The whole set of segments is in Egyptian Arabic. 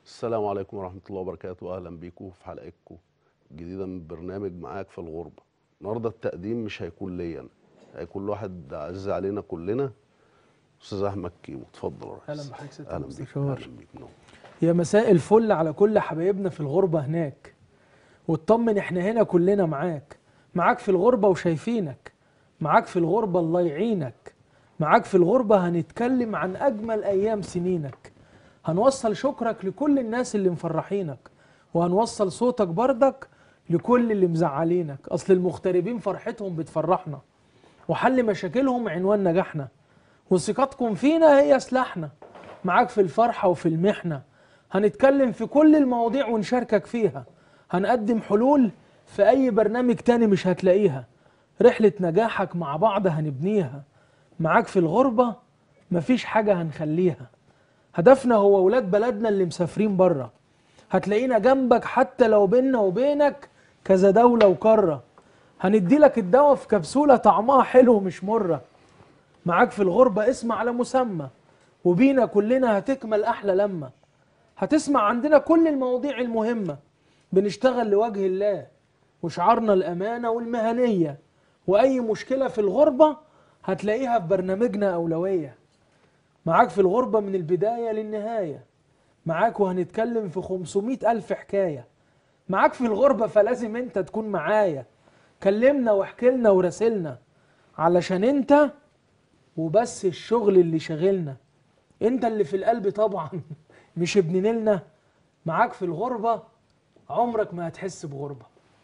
السلام عليكم ورحمة الله وبركاته أهلا بيكم في حلقتكم جديدة من برنامج معاك في الغربة النهاردة التقديم مش هيكون ليا أنا هيكون لواحد عزيز علينا كلنا أستاذ أحمد كيمو اتفضل يا ريس أهلا بحضرتك سيادة أهلا بيك المستشار. أهلا بيك نور. يا مساء الفل على كل حبايبنا في الغربة هناك واطمن احنا هنا كلنا معاك معاك في الغربة وشايفينك معاك في الغربة الله يعينك معاك في الغربة هنتكلم عن أجمل أيام سنينك هنوصل شكرك لكل الناس اللي مفرحينك وهنوصل صوتك بردك لكل اللي مزعلينك أصل المغتربين فرحتهم بتفرحنا وحل مشاكلهم عنوان نجاحنا وثقتكم فينا هي سلاحنا معاك في الفرحة وفي المحنة هنتكلم في كل المواضيع ونشاركك فيها هنقدم حلول في أي برنامج تاني مش هتلاقيها رحلة نجاحك مع بعض هنبنيها معاك في الغربة مفيش حاجة هنخليها هدفنا هو ولاد بلدنا اللي مسافرين بره هتلاقينا جنبك حتى لو بيننا وبينك كذا دولة وقارة هنديلك الدواء في كبسولة طعمها حلو مش مرة معاك في الغربة اسم على مسمى وبينا كلنا هتكمل أحلى لما هتسمع عندنا كل المواضيع المهمة بنشتغل لوجه الله وشعارنا الأمانة والمهنية وأي مشكلة في الغربة هتلاقيها في برنامجنا أولوية معاك في الغربة من البداية للنهاية معاك وهنتكلم في 500 ألف حكاية معاك في الغربة فلازم انت تكون معايا كلمنا واحكيلنا وراسلنا علشان انت وبس الشغل اللي شاغلنا انت اللي في القلب طبعا مش ابن نيلنا معاك في الغربة عمرك ما هتحس بغربة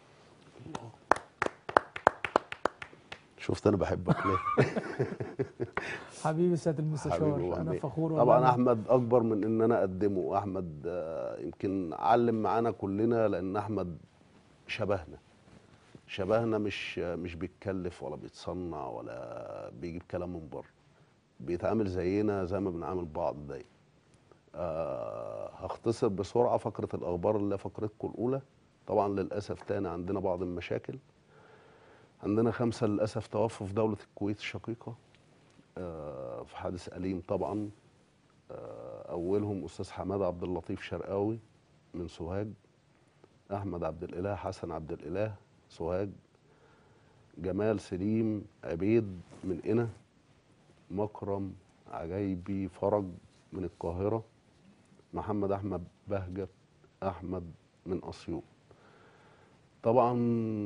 شفت أنا بحبك ليه حبيبي سيادة حبيبي المستشار انا وعمي. فخور طبعا والله. أحمد أكبر من إن أنا أقدمه أحمد آه، يمكن علم معانا كلنا لأن أحمد شبهنا شبهنا مش مش بيتكلف ولا بيتصنع ولا بيجيب كلام من بره بيتعامل زينا زي ما بنعامل بعض دايما آه هختصر بسرعه فقره الاخبار اللي هي فقرتكم الاولى طبعا للاسف تاني عندنا بعض المشاكل عندنا خمسه للاسف توفوا في دوله الكويت الشقيقه آه في حادث اليم طبعا آه اولهم استاذ حماد عبد اللطيف شرقاوي من سوهاج احمد عبد الاله حسن عبد الاله سوهاج جمال سليم عبيد من قنا مكرم عجايبي فرج من القاهرة محمد أحمد بهجت أحمد من أسيوط طبعا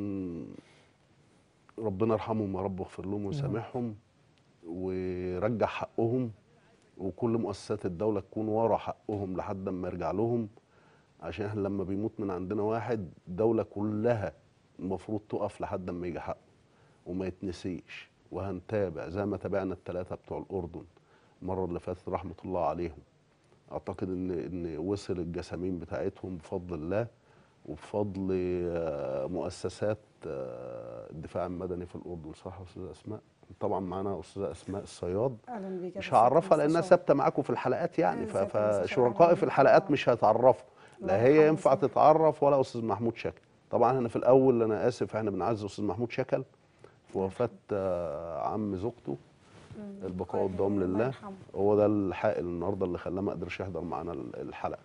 ربنا يرحمهم يا رب واغفر لهم ويسامحهم ويرجع حقهم وكل مؤسسات الدولة تكون ورا حقهم لحد ما يرجع لهم عشان احنا لما بيموت من عندنا واحد الدولة كلها المفروض تقف لحد ما يجي حقه وما يتنسيش وهنتابع زي ما تابعنا الثلاثة بتوع الأردن المرة اللي فاتت رحمة الله عليهم أعتقد إن إن وصل الجسامين بتاعتهم بفضل الله وبفضل آه، مؤسسات آه، الدفاع المدني في الأردن صح يا أستاذة أسماء؟ طبعا معانا أستاذة أسماء الصياد اهلا بيك يا مش باشا هعرفها لأنها مستشار. ثابتة معاكم في الحلقات يعني ف- أهلا سيادة المستشار، فشركائي أهلا في بيك. الحلقات آه. مش هيتعرفوا الله لا هي يرحمه ينفع ويسامحه. تتعرف ولا أستاذ محمود شكل طبعا احنا في الأول أنا آسف احنا بنعزي أستاذ محمود شكل في وفاة آه، عم زوجته البقاء والدوام الله لله يرحمه. هو ده الحائل النهارده اللي خلاه ما قدرش يحضر معانا ال- الحلقه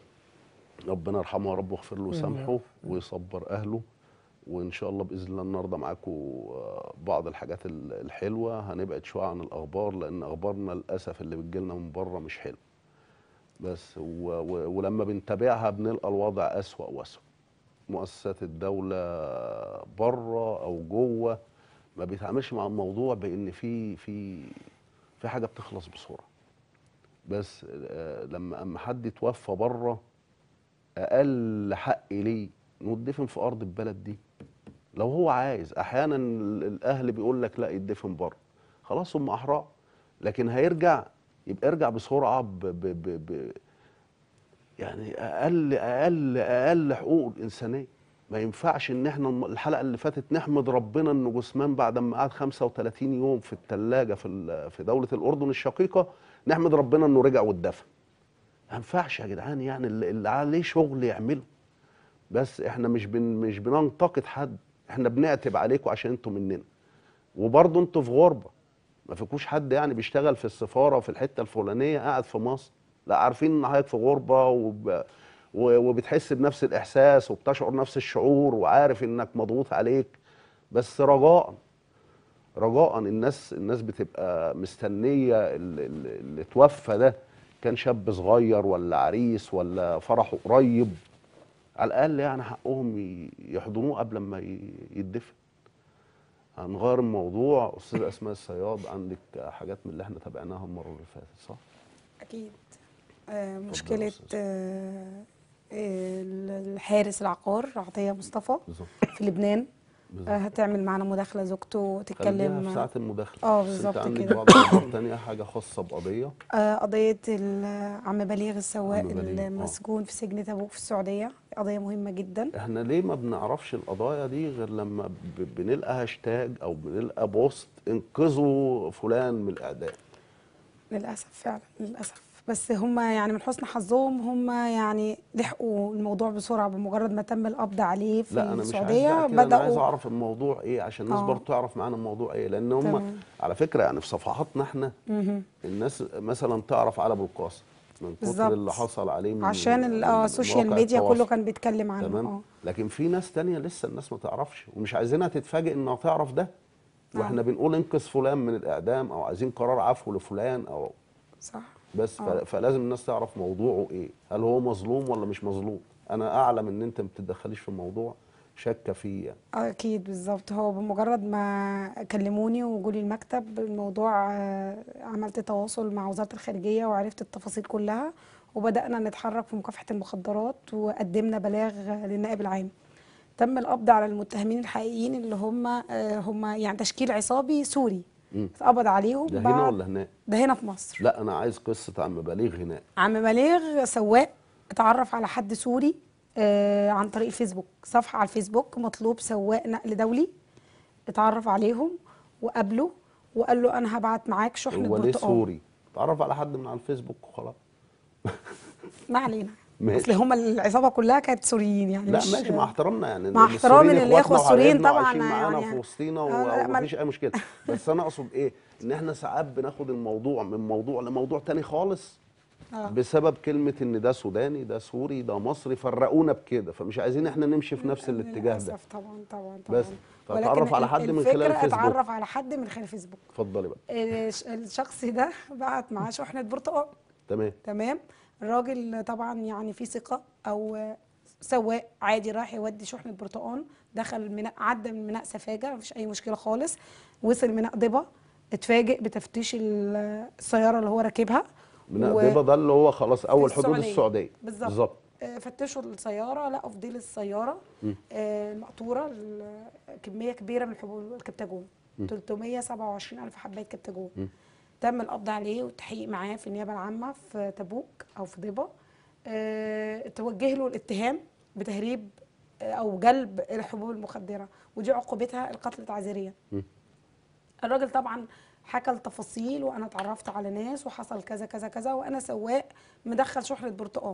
ربنا يرحمه يا رب ويغفر له آمين. ويسامحه ويصبر اهله وان شاء الله باذن الله النهارده معاكم آه، بعض الحاجات ال- الحلوه هنبعد شويه عن الاخبار لان اخبارنا للاسف اللي بتجيلنا من بره مش حلو بس و و ولما بنتابعها بنلقى الوضع اسوا واسوا مؤسسات الدوله بره او جوه ما بيتعاملش مع الموضوع بان في في في حاجه بتخلص بسرعه بس آه، لما اما حد يتوفى بره اقل حق ليه انه يدفن في ارض البلد دي لو هو عايز احيانا ال- الاهل بيقول لك لا يدفن بره خلاص هم احرار لكن هيرجع يبقى ارجع بسرعه ب ب ب ب يعني اقل اقل اقل حقوق الانسانيه ما ينفعش ان احنا الم- الحلقه اللي فاتت نحمد ربنا ان جثمان بعد ما قعد 35 يوم في الثلاجه في ال- في دوله الاردن الشقيقه نحمد ربنا انه رجع واتدفن ما ينفعش يا جدعان يعني اللي اللي عليه شغل يعمله بس احنا مش بن مش بننتقد حد احنا بنعتب عليكم عشان انتوا مننا وبرضه انتوا في غربه ما فيكوش حد يعني بيشتغل في السفاره في الحته الفلانيه قاعد في مصر لا عارفين ان حضرتك في غربه وب... و- وبتحس بنفس الاحساس وبتشعر نفس الشعور وعارف انك مضغوط عليك بس رجاء رجاء الناس الناس بتبقى مستنيه ال- ال- اللي توفى ده كان شاب صغير ولا عريس ولا فرحه قريب على الاقل يعني حقهم ي- يحضنوه قبل ما ي- يدفن هنغير الموضوع استاذ اسماء الصياد عندك حاجات من اللي احنا تابعناها المره اللي فاتت صح أكيد آه، اتفضل يا مشكلة أستاذ. آه، الحارس العقار عطية مصطفى بالظبط في لبنان بالظبط. آه، هتعمل معانا مداخلة زوجته خليها في تتكلم ساعه المداخله اه بس بالظبط انت عندك كده. بعض الاخبار تانية حاجه خاصه بقضيه آه، قضية ال- عم بليغ السواق عم بليغ، آه. المسجون في سجن تبوك في السعودية قضية مهمة جدا احنا ليه ما بنعرفش القضايا دي غير لما ب- بنلقى هاشتاج او بنلقى بوست انقذوا فلان من الاعدام للأسف فعلا للأسف بس هم يعني من حسن حظهم هم يعني لحقوا الموضوع بسرعة بمجرد ما تم القبض عليه في لا انا مش عايز السعودية بقى كده انا عايز بدأوا اعرف الموضوع ايه عشان الناس آه. برضه تعرف معانا الموضوع ايه لان هم تمام. على فكره يعني في صفحاتنا احنا مهم. الناس مثلا تعرف علي ابو القاسم من كتر بالظبط. اللي حصل عليه من عشان ال- من اه السوشيال مواقع ميديا كله التواصل. كان بيتكلم عنه تمام اه لكن في ناس تانية لسه الناس ما تعرفش ومش عايزينها تتفاجئ انها تعرف ده واحنا بنقول انقذ فلان من الاعدام او عايزين قرار عفو لفلان او صح بس آه. ف- فلازم الناس تعرف موضوعه ايه هل هو مظلوم ولا مش مظلوم انا اعلم ان انت ما بتتدخليش في الموضوع شاكه فيه يعني اكيد بالظبط هو بمجرد ما كلموني وجولي المكتب الموضوع آه، عملت تواصل مع وزارة الخارجية وعرفت التفاصيل كلها وبدأنا نتحرك في مكافحة المخدرات وقدمنا بلاغ للنائب العام تم القبض على المتهمين الحقيقيين اللي هم آه، هم يعني تشكيل عصابي سوري مم. اتقبض عليهم ده هنا بعد- ولا هناك ده هنا في مصر لا انا عايز قصه عم بليغ هناك عم بليغ سواق اتعرف على حد سوري آه عن طريق الفيسبوك صفحة على الفيسبوك مطلوب سواق نقل دولي اتعرف عليهم وقابله وقال له انا هبعت معاك شحنة هو ليه برتقال سوري اتعرف على حد من على الفيسبوك وخلاص ما علينا ماشي. اصل هم العصابة كلها كانت سوريين يعني لا مش ماشي مع احترامنا يعني مع إن احترامي السوريين للإخوة إخواتنا السوريين وحبايبنا طبعاً وعايشين معانا يعني- في وسطينا آه، لا، ما- ومفيش اي مشكله بس انا اقصد ايه ان احنا ساعات بناخد الموضوع من موضوع لموضوع تاني خالص آه. بسبب كلمه ان ده سوداني ده سوري ده مصري فرقونا بكده فمش عايزين احنا نمشي في نفس الاتجاه ده للأسف طبعا طبعا طبعا بس فاتعرف على حد من خلال الفكرة الفيسبوك. اتعرف على حد من خلال الفيسبوك اتفضلي بقى الش- الشخص ده بعت معاه شحنة برتقال تمام تمام الراجل طبعا يعني في ثقة أو سواق عادي راح يودي شحنة برتقال دخل ميناء عدى من ميناء سفاجة مفيش أي مشكلة خالص وصل ميناء ضبا اتفاجئ بتفتيش ال- السيارة اللي هو راكبها من و- ضبا ده اللي هو خلاص اول في حدود السعودية. السعوديه بالظبط آه، فتشوا السيارة لقوا في ديل السيارة آه، المقطورة ال- كمية كبيرة من حبوب الكبتاجون 327 ألف حباية كبتاجون تم القبض عليه والتحقيق معاه في النيابة العامة في تبوك أو في ضبا آه، توجه له الاتهام بتهريب آه، أو جلب الحبوب المخدرة ودي عقوبتها القتل تعزيريا الراجل طبعا حكى التفاصيل وانا اتعرفت على ناس وحصل كذا كذا كذا وانا سواق مدخل شحنه برتقال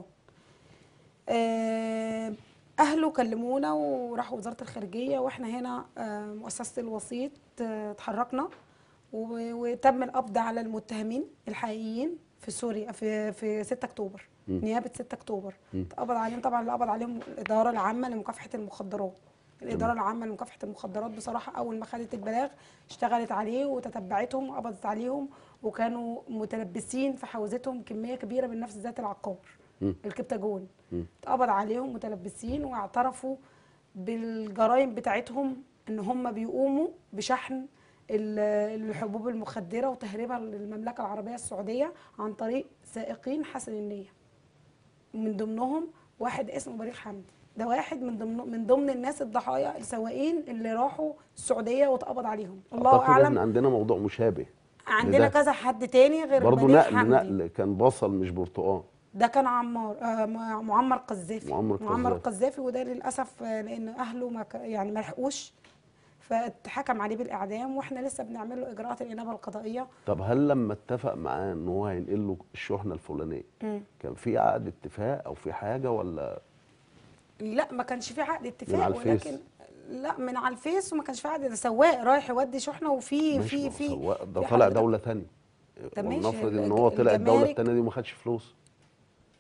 آه، اهله كلمونا وراحوا وزاره الخارجيه واحنا هنا آه، مؤسسه الوسيط آه، اتحركنا و- وتم القبض على المتهمين الحقيقيين في سوريا في في 6 اكتوبر نيابه 6 اكتوبر اتقبض عليهم طبعا اللي قبض عليهم الاداره العامه لمكافحه المخدرات الاداره العامه لمكافحه المخدرات بصراحه اول ما خدت البلاغ اشتغلت عليه وتتبعتهم وقبضت عليهم وكانوا متلبسين في حوزتهم كميه كبيره من نفس ذات العقار الكبتاجون اتقبض عليهم متلبسين واعترفوا بالجرائم بتاعتهم ان هم بيقوموا بشحن ال- الحبوب المخدره وتهريبها للمملكه العربيه السعوديه عن طريق سائقين حسن النيه من ضمنهم واحد اسمه بريق حمدي ده واحد من ضمن من ضمن الناس الضحايا السواقين اللي راحوا السعوديه واتقبض عليهم الله اعتقد احنا اعلم عندنا موضوع مشابه عندنا لده. كذا حد تاني غير برضه بريق نقل حمدي نقل كان بصل مش برتقال ده كان عمار آه مع- معمر قذافي معمر معمر قذافي. قذافي وده للاسف آه، لان اهله ما ك- يعني ما لحقوش فاتحكم عليه بالاعدام واحنا لسه بنعمل له اجراءات الانابه القضائيه طب هل لما اتفق معاه ان هو هينقل له الشحنه الفلانيه كان في عقد اتفاق او في حاجه ولا لا ما كانش في عقد اتفاق على الفيس. ولكن لا من على الفيس وما كانش في عقد ده سواق رايح يودي شحنه وفي ماشي في ما هو في سواق ده في طالع حضرتك- دوله ثانيه طب ماشي، ونفرض ان الج- هو طلع الدوله الجمارك- الثانيه دي وما خدش فلوس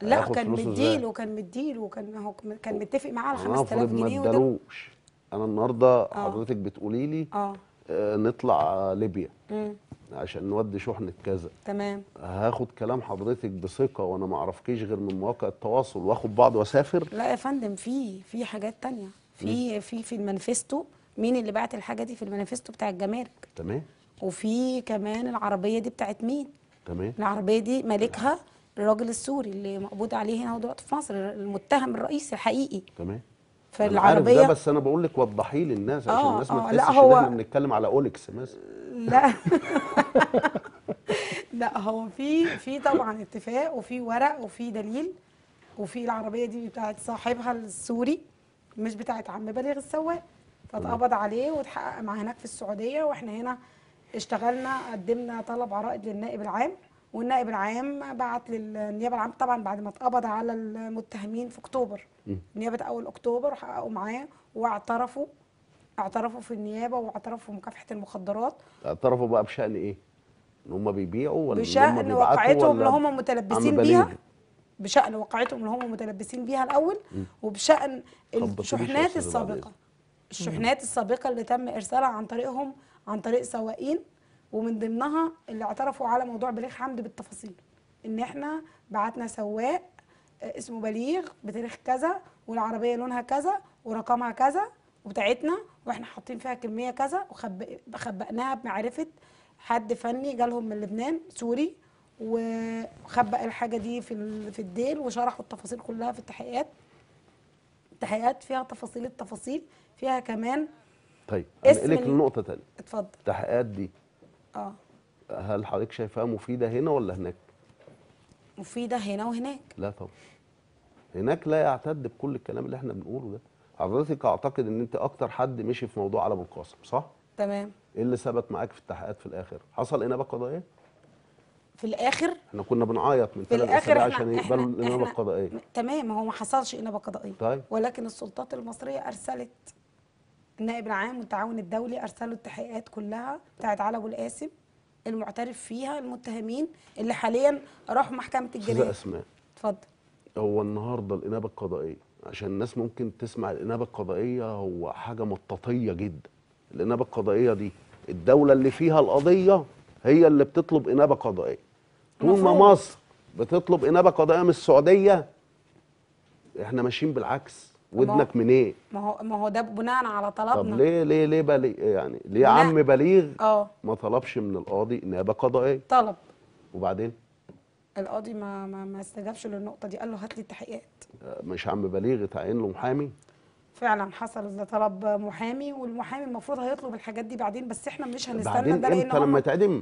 لا هياخد كان فلوسه إزاي؟ مديله كان مديله كان هو كان متفق معاه على انا 5000 افرض ما جنيه وده ادالوش انا النهارده حضرتك بتقولي لي اه آه، نطلع آه، ليبيا امم عشان نودي شحنة كذا تمام هاخد كلام حضرتك بثقة وانا ما اعرفكيش غير من مواقع التواصل واخد بعض واسافر لا يا فندم في في حاجات تانية في في في المانيفستو مين اللي بعت الحاجه دي في المانيفستو بتاع الجمارك تمام وفي كمان العربيه دي بتاعت مين تمام العربيه دي مالكها الراجل السوري اللي مقبوض عليه هنا دلوقتي في مصر المتهم الرئيسي الحقيقي تمام أنا عارف ده فالعربيه بس انا بقول لك وضحي لي الناس عشان آه، الناس ما آه، لا، تحسش هو- ان احنا بنتكلم على اوليكس مثلا لا لا هو في في طبعا اتفاق وفي ورق وفي دليل وفي العربيه دي بتاعت صاحبها السوري مش بتاعت عم بليغ السواق فاتقبض عليه واتحقق مع هناك في السعوديه واحنا هنا اشتغلنا قدمنا طلب عرائض للنائب العام والنائب العام بعت للنيابه العامه طبعا بعد ما اتقبض على المتهمين في اكتوبر نيابه اول اكتوبر حققوا معاه واعترفوا اعترفوا في النيابه واعترفوا في مكافحه المخدرات اعترفوا بقى بشأن ايه؟ ان هم بيبيعوا ولا ان هم بشأن بيبعتوا واقعتهم اللي ولا هم عم متلبسين بليغ؟ بيها بشأن واقعتهم اللي هم متلبسين بيها الأول وبشأن خبطتنيش يا الشحنات أستاذة بعد السابقة الشحنات السابقة اللي تم إرسالها عن طريقهم عن طريق سواقين ومن ضمنها اللي اعترفوا على موضوع بليغ حمد بالتفاصيل إن إحنا بعتنا سواق آه، اسمه بليغ بتاريخ كذا والعربية لونها كذا ورقمها كذا وبتاعتنا واحنا حاطين فيها كمية كذا وخبأناها بمعرفة حد فني جالهم من لبنان سوري وخبأ الحاجة دي في ال- في الديل وشرحوا التفاصيل كلها في التحقيقات التحقيقات فيها تفاصيل التفاصيل فيها كمان طيب اسم هنقلك ال- لنقطة تانية اتفضل التحقيقات دي اه هل حضرتك شايفاها مفيدة هنا ولا هناك؟ مفيدة هنا وهناك لا طبعا هناك لا يعتد بكل الكلام اللي احنا بنقوله ده حضرتك اعتقد ان انت اكتر حد مشي في موضوع علي ابو القاسم صح؟ تمام ايه اللي ثبت معاك في التحقيقات في الاخر؟ حصل انابه قضائيه؟ في الآخر احنا كنا بنعيط من في ثلاث الآخر اسابيع احنا عشان احنا, يقبلوا الانابه احنا القضائيه تمام هو ما حصلش إنابة قضائية طيب ولكن السلطات المصرية أرسلت النائب العام والتعاون الدولي أرسلوا التحقيقات كلها بتاعت علي أبو القاسم المعترف فيها المتهمين اللي حاليا راحوا محكمة استاذه الجناية اسماء اتفضل هو النهارده الانابه القضائيه عشان الناس ممكن تسمع الانابه القضائيه هو حاجه مطاطيه جدا الانابه القضائيه دي الدوله اللي فيها القضيه هي اللي بتطلب انابه قضائيه طول ما المفروض. مصر بتطلب انابه قضائيه من السعوديه احنا ماشيين بالعكس ودنك منين ما هو ما هو ده بناء على طب طلبنا ليه ليه ليه بليغ يعني ليه لا. عم بليغ اه ما طلبش من القاضي نيابه قضائيه طلب وبعدين القاضي ما ما, ما استجابش للنقطه دي قال له هات لي التحقيقات آه، مش عم بليغ اتعين له محامي فعلا حصل ده طلب محامي والمحامي المفروض هيطلب الحاجات دي بعدين بس احنا مش هنستنى بعدين ده لان امتى لما هم يتعدم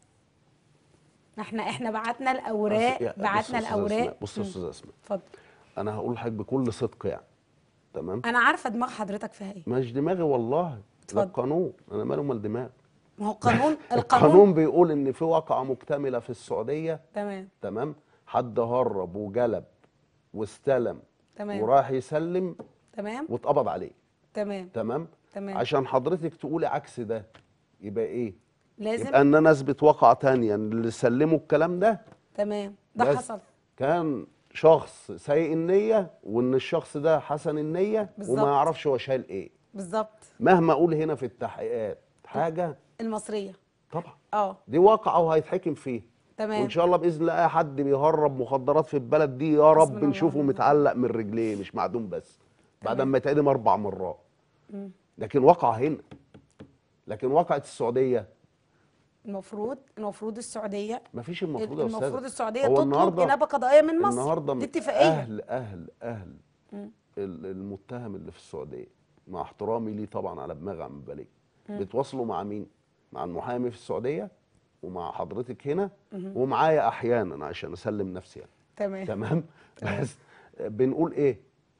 احنا احنا بعتنا الاوراق يا- بص بعتنا يا أستاذة الاوراق أسماء، بص يا مم. استاذ اسماء اتفضل انا هقول لحضرتك بكل صدق يعني تمام انا عارفه دماغ حضرتك فيها ايه مش دماغي والله ده اتفضل. القانون انا ماله مال دماغ ما هو قانون القانون القانون بيقول ان في واقعه مكتمله في السعوديه تمام تمام حد هرب وجلب واستلم تمام وراح يسلم تمام واتقبض عليه تمام تمام تمام عشان حضرتك تقولي عكس ده يبقى ايه لازم يبقى ان انا اثبت واقعه تانية إن اللي سلموا الكلام ده تمام ده بس حصل كان شخص سيء النية وان الشخص ده حسن النية بالظبط. وما يعرفش هو شايل ايه بالظبط مهما اقول هنا في التحقيقات حاجة المصريه طبعا اه دي واقعة وهيتحكم فيها تمام وان شاء الله باذن الله اي حد بيهرب مخدرات في البلد دي يا رب الله نشوفه ونعم متعلق من رجليه مش معدوم بس بعد تمام. ما يتعدم اربع مرات لكن واقعة هنا لكن واقعة السعودية المفروض المفروض السعوديه مفيش المفروض يا استاذ المفروض السعوديه هو تطلب النهاردة- انابه قضائيه من مصر النهارده دي من اتفاقيه اهل اهل اهل ال- المتهم اللي في السعوديه مع احترامي ليه طبعا على دماغ عم بليغ بيتواصلوا مع مين؟ مع المحامي في السعوديه ومع حضرتك هنا ومعايا احيانا عشان اسلم نفسي يعني تمام تمام بس بنقول ايه؟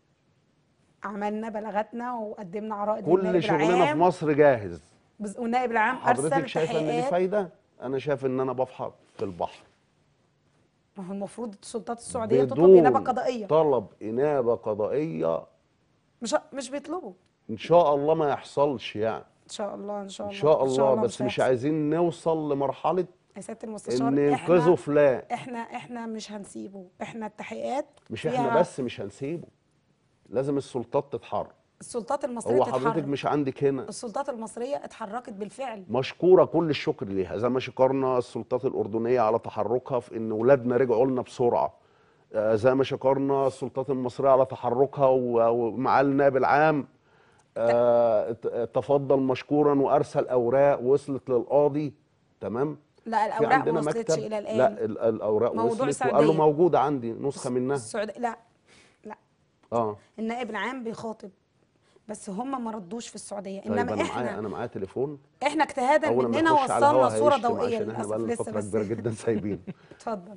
عملنا بلغتنا وقدمنا عرائض كل للنائب شغلنا في العام مصر جاهز بز- والنائب العام ارسل حضرتك شايفه ان ليه تحقيقات فايده؟ انا شايف ان انا بفحر في البحر ما هو المفروض السلطات السعوديه تطلب انابه بدون قضائيه طلب انابه قضائيه مش مش بيطلبوا ان شاء الله ما يحصلش يعني ان شاء الله ان شاء ان الله شاء الله بس مش هيحصل. عايزين نوصل لمرحله يا سياده المستشار ان احنا ينقذوا فلان احنا احنا مش هنسيبه احنا التحقيقات مش احنا فيها بس مش هنسيبه لازم السلطات تتحرك السلطات المصريه هو حضرتك تتحرك مش عندك هنا السلطات المصريه اتحركت بالفعل مشكوره كل الشكر ليها زي ما شكرنا السلطات الاردنيه على تحركها في ان ولادنا رجعوا لنا بسرعه آه، زي ما شكرنا السلطات المصريه على تحركها و- ومع النائب العام آه، ت- تفضل مشكورا وارسل اوراق وصلت للقاضي تمام لا في الاوراق عندنا ما وصلتش مكتب الى الان لا ال- الاوراق موضوع وصلت وقال له سعودية. موجوده عندي نسخه منها السعوديه لا لا اه النائب العام بيخاطب بس هم ما ردوش في السعوديه طيب انما انا معايا احنا انا معايا تليفون احنا اجتهادا اول ما مننا يخش على الهوا وصلنا صوره هيشتم ضوئيه عشان احنا للاسف بقالنا لسه فتره بس كبيره جدا سايبين اتفضل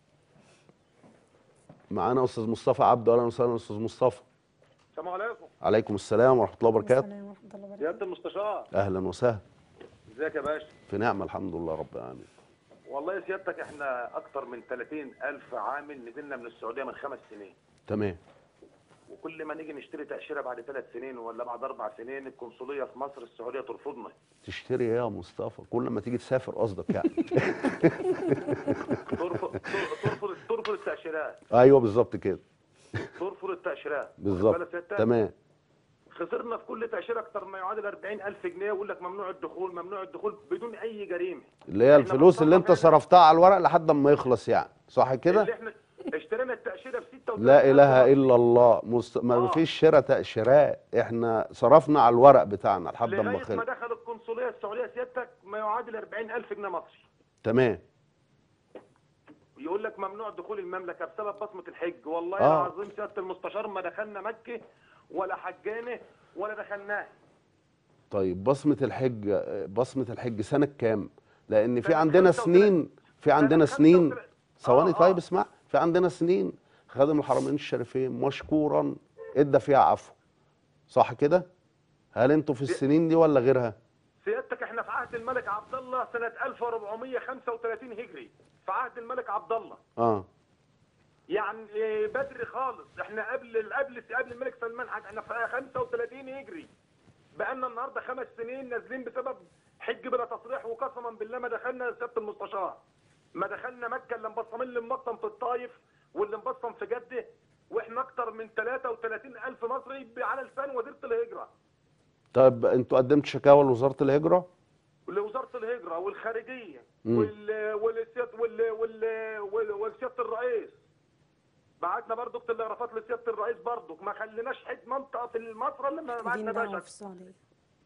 معانا استاذ مصطفى عبده اهلا وسهلا استاذ مصطفى السلام عليكم عليكم السلام ورحمه الله وبركاته السلام ورحمه الله وبركاته سياده المستشار اهلا وسهلا ازيك يا باشا في نعمه الحمد لله رب العالمين والله يا سيادتك احنا اكتر من 30 الف عامل نزلنا من السعوديه من خمس سنين تمام وكل ما نيجي نشتري تاشيره بعد ثلاث سنين ولا بعد اربع سنين القنصليه في مصر السعوديه ترفضنا تشتري ايه يا مصطفى كل ما تيجي تسافر قصدك يعني ترفض ترفض ترفض التاشيرات ايوه بالظبط كده ترفض التاشيرات واخد بالظبط بالك سيادتك؟ تمام خسرنا في كل تاشيره اكتر ما يعادل 40000 جنيه ويقول لك ممنوع الدخول ممنوع الدخول بدون اي جريمه اللي هي إحنا الفلوس اللي انت بنطلع فعلا صرفتها على الورق لحد ما يخلص يعني صح كده اللي احنا اشترينا التاشيره ب 36 لا اله الا الله مست... ما آه. فيش شراء تاشيرات احنا صرفنا على الورق بتاعنا لحد ما لغايه ما خلص دخل القنصليه السعوديه سيادتك ما يعادل 40000 جنيه مصري تمام يقول لك ممنوع دخول المملكه بسبب بصمه الحج والله آه. العظيم سياده المستشار ما دخلنا مكه ولا حجانه ولا دخلناه طيب بصمة الحج بصمة الحج سنة كام؟ لأن في سنة عندنا 35. سنين في عندنا سنة سنين 35. ثواني آه، طيب آه. اسمع في عندنا سنين خادم الحرمين الشريفين مشكورا ادى فيها عفو صح كده؟ هل انتوا في السنين دي ولا غيرها؟ سيادتك احنا في عهد الملك عبد الله سنه 1435 هجري في عهد الملك عبد الله اه يعني بدري خالص احنا قبل قبل قبل الملك سلمان حاجة احنا في 35 هجري بقالنا النهارده خمس سنين نازلين بسبب حج بلا تصريح وقسما بالله ما دخلنا سياده المستشار ما دخلنا مكه اللي مبصمين اللي مبصم في الطايف واللي مبصم في جده واحنا اكتر من 33 الف مصري على لسان وزيره الهجره طيب انتوا قدمتوا شكاوى لوزارة الهجرة؟ لوزاره الهجره والخارجيه مم. وال والسياده وال وال وال- والسياده الرئيس بعتنا برضو التلغرافات لسياده الرئيس برضو ما خليناش حد منطقه في مصر الا لما دين بعتنا دعوه باشا في السعوديه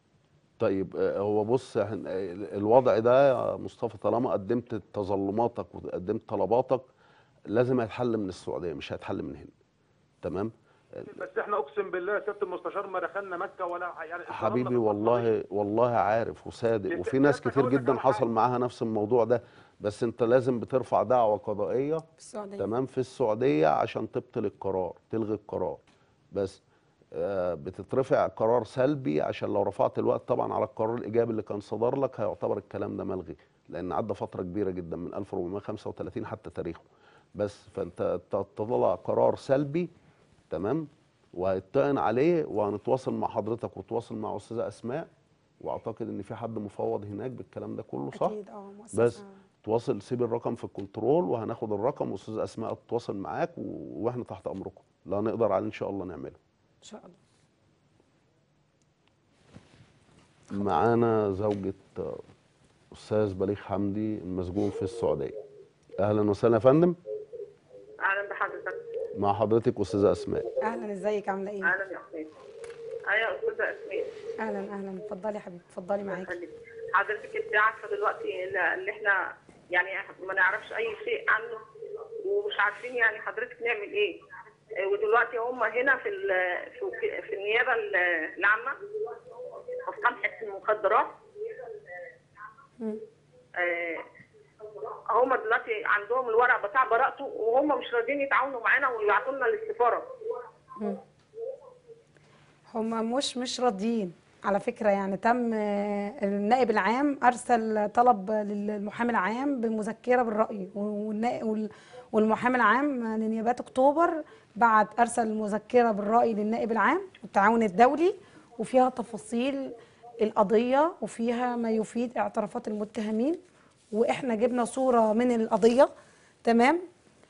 طيب آه، هو بص إحنا- الوضع ده يا مصطفى طالما قدمت تظلماتك وقدمت طلباتك لازم هيتحل من السعودية مش هيتحل من هنا تمام؟ بس احنا اقسم بالله يا سياده المستشار ما دخلنا مكه ولا يعني حبيبي والله والله عارف وصادق انت- وفي ناس سيادتك كتير هقول لك جدا على حصل حاجة. معاها نفس الموضوع ده بس انت لازم بترفع دعوة قضائية في السعوديه تمام في السعودية عشان تبطل القرار تلغي القرار بس آه، بتترفع قرار سلبي عشان لو رفعت الوقت طبعا على القرار الايجابي اللي كان صدر لك هيعتبر الكلام ده ملغي لان عدى فتره كبيره جدا من 1435 حتى تاريخه بس فانت ت- تطلع قرار سلبي تمام وهيطعن عليه وهنتواصل مع حضرتك وتواصل مع استاذه اسماء واعتقد ان في حد مفوض هناك بالكلام ده كله صح اكيد اه مؤسسه بس تواصل سيب الرقم في الكنترول وهناخد الرقم واستاذ اسماء تتواصل معاك و- واحنا تحت امركم لا نقدر عليه ان شاء الله نعمله ان شاء الله معانا زوجة آه، استاذ بليغ حمدي المسجون في السعوديه اهلا وسهلا يا فندم اهلا بحضرتك مع حضرتك استاذه اسماء اهلا ازيك عامله ايه اهلا يا حسين ايوه استاذه اسماء اهلا اهلا اتفضلي يا حبيبتي اتفضلي معاكي خليك. حضرتك انت عارفه دلوقتي ال- اللي احنا يعني ما نعرفش اي شيء عنه ومش عارفين يعني حضرتك نعمل ايه آه، ودلوقتي هم هنا في ال- في, في النيابه ال- العامه في قمح المخدرات مم. آه، هم دلوقتي عندهم الورق بتاع براءته وهم مش راضيين يتعاونوا معانا ويبعتوا لنا للسفاره هم مش مش راضيين على فكرة يعني تم آه، النائب العام أرسل طلب للمحامي العام بمذكرة بالرأي والنا- وال- والمحامي العام لنيابات أكتوبر بعت أرسل مذكرة بالرأي للنائب العام والتعاون الدولي وفيها تفاصيل القضية وفيها ما يفيد اعترافات المتهمين واحنا جبنا صوره من القضيه تمام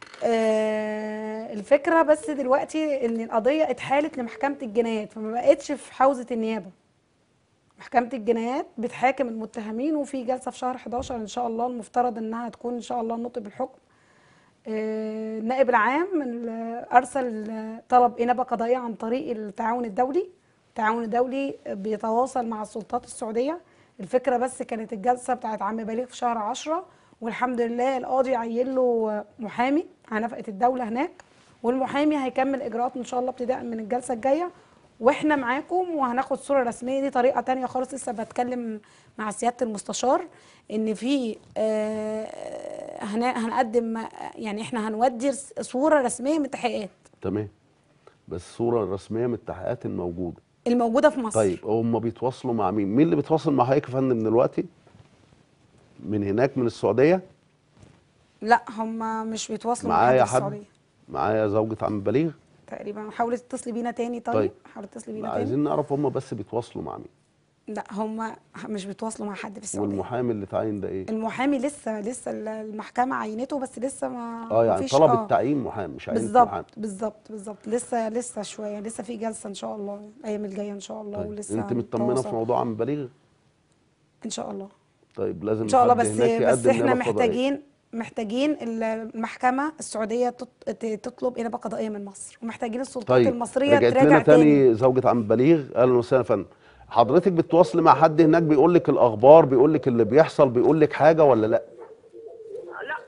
آه الفكره بس دلوقتي ان القضيه اتحالت لمحكمه الجنايات فما بقتش في حوزه النيابه محكمة الجنايات بتحاكم المتهمين وفي جلسة في شهر 11 إن شاء الله المفترض إنها تكون إن شاء الله النطق بالحكم آه، النائب العام ال- أرسل آه، طلب إنابة قضائية عن طريق التعاون الدولي التعاون الدولي بيتواصل مع السلطات السعودية الفكرة بس كانت الجلسة بتاعت عم بليغ في شهر 10 والحمد لله القاضي عين له محامي على نفقة الدولة هناك والمحامي هيكمل إجراءات إن شاء الله ابتداء من الجلسة الجاية واحنا معاكم وهناخد صوره رسميه دي طريقه تانية خالص لسه بتكلم مع سياده المستشار ان في آه، هن- هنقدم يعني احنا هنودي رس- صوره رسميه من التحقيقات تمام بس الصوره الرسميه من التحقيقات الموجوده الموجوده في مصر طيب هم بيتواصلوا مع مين مين اللي بيتواصل مع حضرتك يا فندم دلوقتي من هناك من السعوديه لا هم مش بيتواصلوا مع حد معايا في حد السعوديه معايا زوجة عم بليغ تقريبا حاولي تتصلي بينا تاني طيب, طيب. حاولي تتصلي بينا تاني عايزين نعرف هم بس بيتواصلوا مع مين لا هم مش بيتواصلوا مع حد في السعوديه والمحامي اللي تعين ده ايه المحامي لسه لسه المحكمه عينته بس لسه ما اه يعني مفيش- طلب آه. التعيين محامي مش عينة محامي بالظبط بالظبط بالظبط لسه لسه شويه لسه في جلسه ان شاء الله الايام الجايه ان شاء الله طيب. ولسه انت مطمنه في هنتواصل. موضوع عم بليغ ان شاء الله طيب لازم ان شاء الله حد بس هناك بس يقدم احنا نيابة قضائية. محتاجين محتاجين المحكمه السعوديه تط- ت- تطلب انابه قضائيه من مصر ومحتاجين السلطات طيب المصريه رجعت تراجع لنا تاني تاني زوجة عم بليغ اهلا وسهلا يا فندم حضرتك بتتواصلي مع حد هناك بيقول لك الاخبار بيقول لك اللي بيحصل بيقول لك حاجه ولا لا لا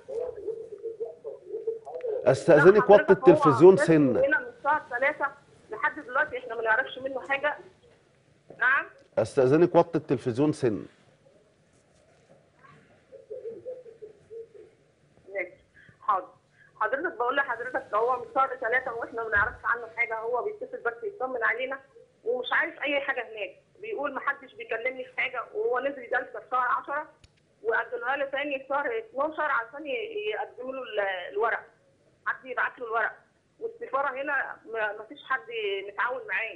استاذنك لا، وطي حضرتك هو التلفزيون بس سنه هنا من الساعه 3 لحد دلوقتي احنا ما نعرفش منه حاجه نعم استاذنك وطي التلفزيون سن ماشي حاضر حضرتك بقول لحضرتك هو من شهر ثلاثة واحنا ما نعرفش عنه حاجة هو بيتصل بس يطمن علينا ومش عارف أي حاجة هناك بيقول ما حدش بيكلمني في حاجة وهو نزل جلسة في شهر 10 وقدمها له تاني في شهر 12 عشان ي- يقدموا له ال- الورق حد يبعت له الورق والسفارة هنا ما ما فيش حد متعاون معاه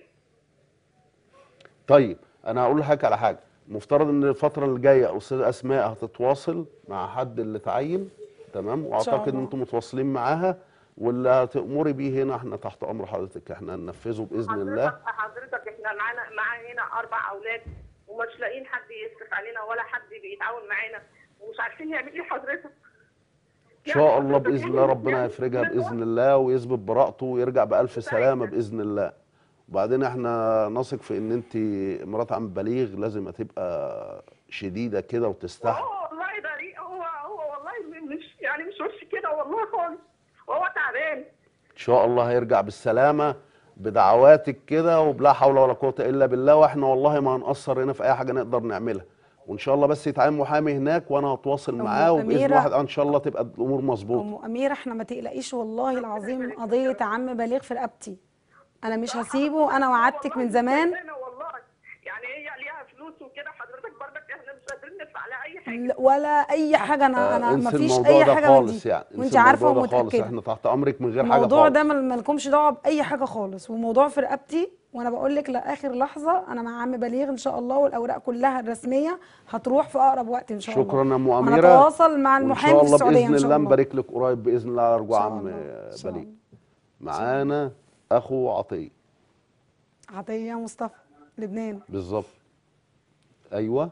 طيب انا هقول لحضرتك على حاجه مفترض ان الفتره اللي جايه استاذه اسماء هتتواصل مع حد اللي تعين تمام واعتقد ان الله. انتم متواصلين معاها واللي هتامري بيه هنا احنا تحت امر حضرتك احنا هننفذه باذن الله حضرتك حضرتك احنا معانا معانا هنا اربع اولاد ومش لاقيين حد يصرف علينا ولا حد بيتعاون معانا ومش عارفين نعمل ايه حضرتك ان شاء الله باذن الله ربنا يفرجها باذن الله ويثبت براءته ويرجع بالف سلامه باذن الله وبعدين احنا نثق في ان انت مرات عم بليغ لازم تبقى شديده كده وتستحمل هو والله بريء هو هو والله مش يعني مش وش كده والله خالص هو تعبان ان شاء الله هيرجع بالسلامه بدعواتك كده وبلا حول ولا قوه الا بالله واحنا والله ما هنقصر هنا في اي حاجه نقدر نعملها وان شاء الله بس يتعين محامي هناك وانا هتواصل أم معاه وباذن أميرة- واحد ان شاء الله تبقى الامور مظبوطه ام اميره احنا ما تقلقيش والله العظيم قضيه عم بليغ في رقبتي انا مش هسيبه انا وعدتك من زمان أنا والله يعني هي ليها فلوس وكده حضرتك برضك احنا مش قادرين ندفع لها اي حاجه لا- ولا اي حاجه انا انا انسي ما فيش الموضوع اي ده حاجه خالص من دي يعني وانت انسي عارفه الموضوع ده خالص ومتاكده احنا تحت امرك من غير حاجه الموضوع خالص ده ما لكمش دعوه باي حاجه خالص وموضوع في رقبتي وانا بقول لك لاخر لحظه انا مع عم بليغ ان شاء الله والاوراق كلها الرسميه هتروح في اقرب وقت ان شاء الله شكرا يا ام اميره هنتواصل مع وان المحامي شاء في الله السعوديه باذن ان شاء الله الله نبارك لك قريب باذن الله على رجوع إن شاء عم الله. إن شاء بليغ الله. معانا اخو عطيه عطيه مصطفى لبنان بالظبط ايوه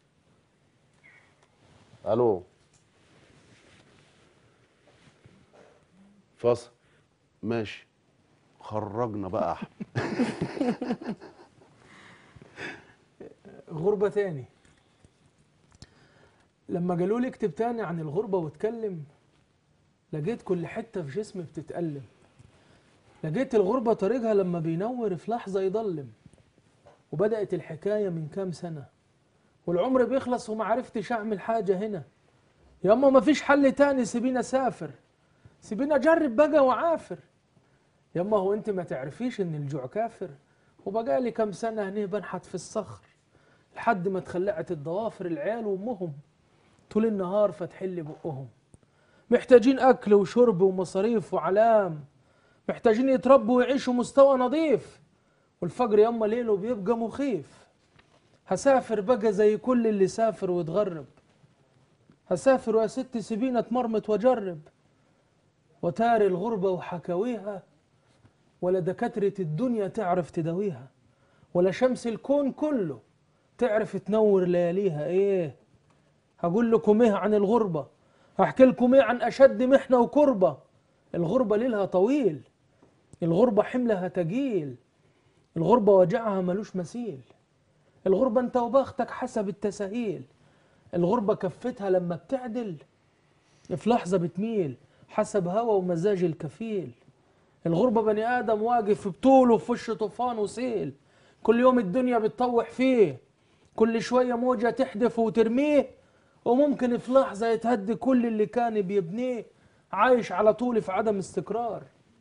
الو فاصل ماشي خرجنا بقى احمد غربة تاني لما قالوا لي اكتب تاني عن الغربة واتكلم لقيت كل حتة في جسمي بتتألم لقيت الغربة طريقها لما بينور في لحظة يضلم وبدأت الحكاية من كام سنة والعمر بيخلص وما عرفتش أعمل حاجة هنا يا أما مفيش حل تاني سيبيني أسافر سيبيني أجرب بقى وعافر يا أما هو أنت ما تعرفيش إن الجوع كافر وبقالي كام سنة هني بنحت في الصخر لحد ما اتخلعت الضوافر العيال وامهم طول النهار فاتحين لي بقهم محتاجين اكل وشرب ومصاريف وعلام محتاجين يتربوا ويعيشوا مستوى نظيف والفقر ياما ليله بيبقى مخيف هسافر بقى زي كل اللي سافر واتغرب هسافر يا ست سيبيني اتمرمط واجرب وتاري الغربة وحكاويها ولا دكاترة الدنيا تعرف تداويها ولا شمس الكون كله تعرف تنور لياليها ايه هقول لكم ايه عن الغربة هحكي لكم ايه عن اشد محنة وكربة الغربة ليلها طويل الغربة حملها تقيل الغربة وجعها ملوش مثيل الغربة انت وبختك حسب التساهيل الغربة كفتها لما بتعدل في لحظة بتميل حسب هوى ومزاج الكفيل الغربة بني آدم واقف بطوله في وش طوفان وسيل كل يوم الدنيا بتطوح فيه كل شوية موجة تحدف وترميه وممكن في لحظة يتهد كل اللي كان بيبنيه عايش على طول في عدم استقرار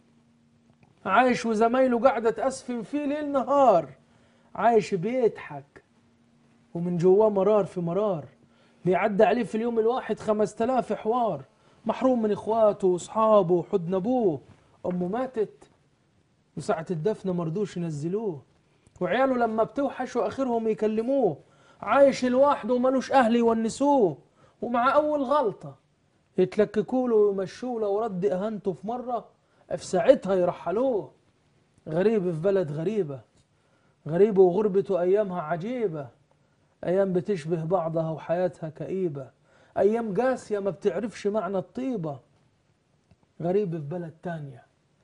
عايش وزمايله قاعدة تأسفن فيه ليل نهار عايش بيضحك ومن جواه مرار في مرار بيعدي عليه في اليوم الواحد خمس تلاف حوار محروم من اخواته واصحابه وحضن ابوه امه ماتت وساعة الدفن مرضوش ينزلوه وعياله لما بتوحشوا اخرهم يكلموه عايش لوحده وملوش اهل يونسوه ومع اول غلطة يتلككوا له ويمشوه لو رد اهانته في مرة في ساعتها يرحلوه غريب في بلد غريبة غريب وغربته ايامها عجيبة ايام بتشبه بعضها وحياتها كئيبة ايام قاسية ما بتعرفش معنى الطيبة غريب في بلد تانية